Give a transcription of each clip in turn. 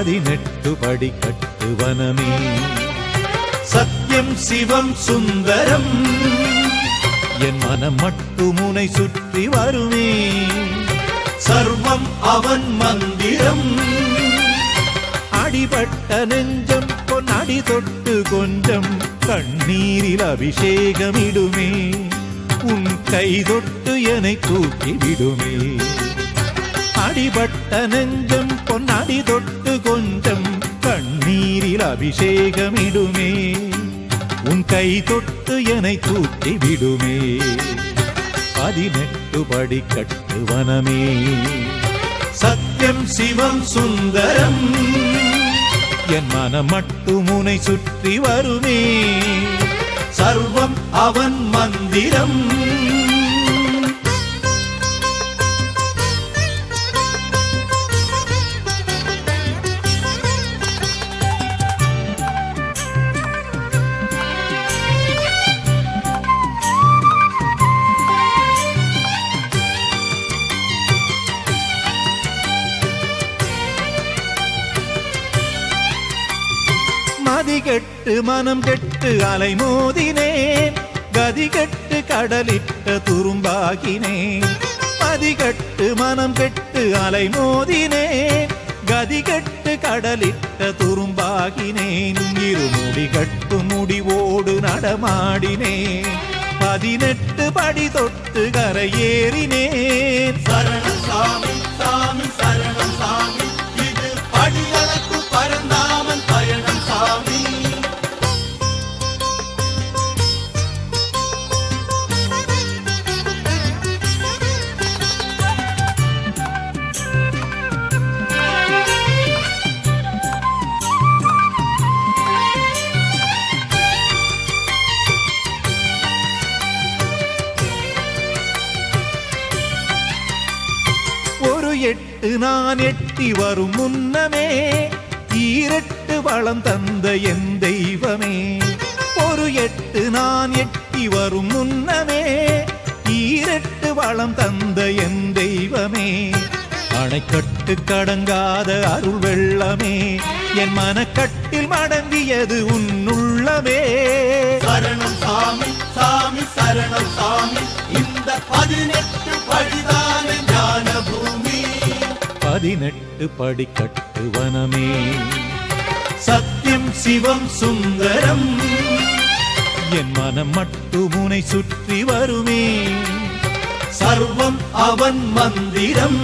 பதினெட்டு படி கட்டுவனமே சத்தியம் சிவம் சுந்தரம் என் மனம் மட்டும் உனை சுற்றி வருமே சர்வம் அவன் மந்திரம் அடிபட்ட நெஞ்சம் பொன்னடி தொட்டு கொஞ்சம் கண்ணீரில் அபிஷேகமிடுமே உன் கை தொட்டு என்னை தூக்கி விடுமே அடிபட்ட நெஞ்சம் பொன்னடி தொட்டு கொஞ்சம் கண்ணீரில் அபிஷேகமிடுமே உன் கை தொட்டு என்னை தூக்கி விடுமே பதினெட்டு படி கட்டுவனமே சத்தியம் சிவம் சுந்தரம் என் மனம் மட்டும் உனை சுற்றி வருமே சர்வம் அவன் மந்திரம் மதி கெட்டு மனம் கெட்டு அலை மோதினேன் கதி கெட்டு கடலிட்ட துரும்பாகினேன் மதி கெட்டு மனம் கெட்டு அலை மோதினேன் கதி கெட்டு கடலிட்ட துரும்பாகினேன் இருமுடி கட்டு முடிவோடு நடமாடினேன் பதினெட்டு படி தொட்டு கரையேறினேன் சரணம் சாமி சாமி சரணம் சாமி இது படியளக்கு பரந்தாமன் பயணம் சாமி ஒரு எட்டு நான் எட்டி வரும் முன்னமே ஈரெட்டு வளம் தந்த என் தெய்வமே ஒரு எட்டு நான் எட்டி வரும் முன்னமே ஈரெட்டு வளம் தந்த என் தெய்வமே அணைக்கட்டு கடங்காத அருள் வெள்ளமே என் மனக்கட்டில் மடங்கியது உன்னுள்ளமே சரணம் சாமி சாமி சரணம் சாமி இந்த பதினெட்டு படிதான ஞான பூமி பதினெட்டு படி கட்டுவனமே சத்தியம் சிவம் சுந்தரம் என் மனம் மட்டும் உனை சுற்றி வருமே சர்வம் அவன் மந்திரம்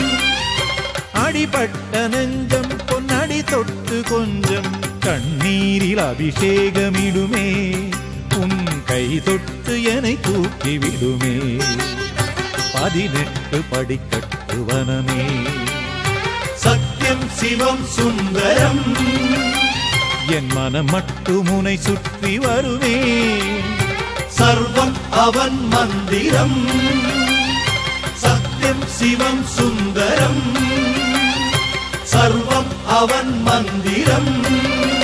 அடிபட்ட நெஞ்சம் பொன்னடி தொட்டு கொஞ்சம் கண்ணீரில் அபிஷேகமிடுமே உன் கை தொட்டு என்னை தூக்கி விடுமே பதினெட்டு படி கட்டுவனமே சத்தியம் சிவம் சுந்தரம் என் மனம் மட்டும் உனை சுற்றி வருமே சர்வம் அவன் மந்திரம் சத்தியம் சிவம் சுந்தரம் சர்வம் அவன் மந்திரம்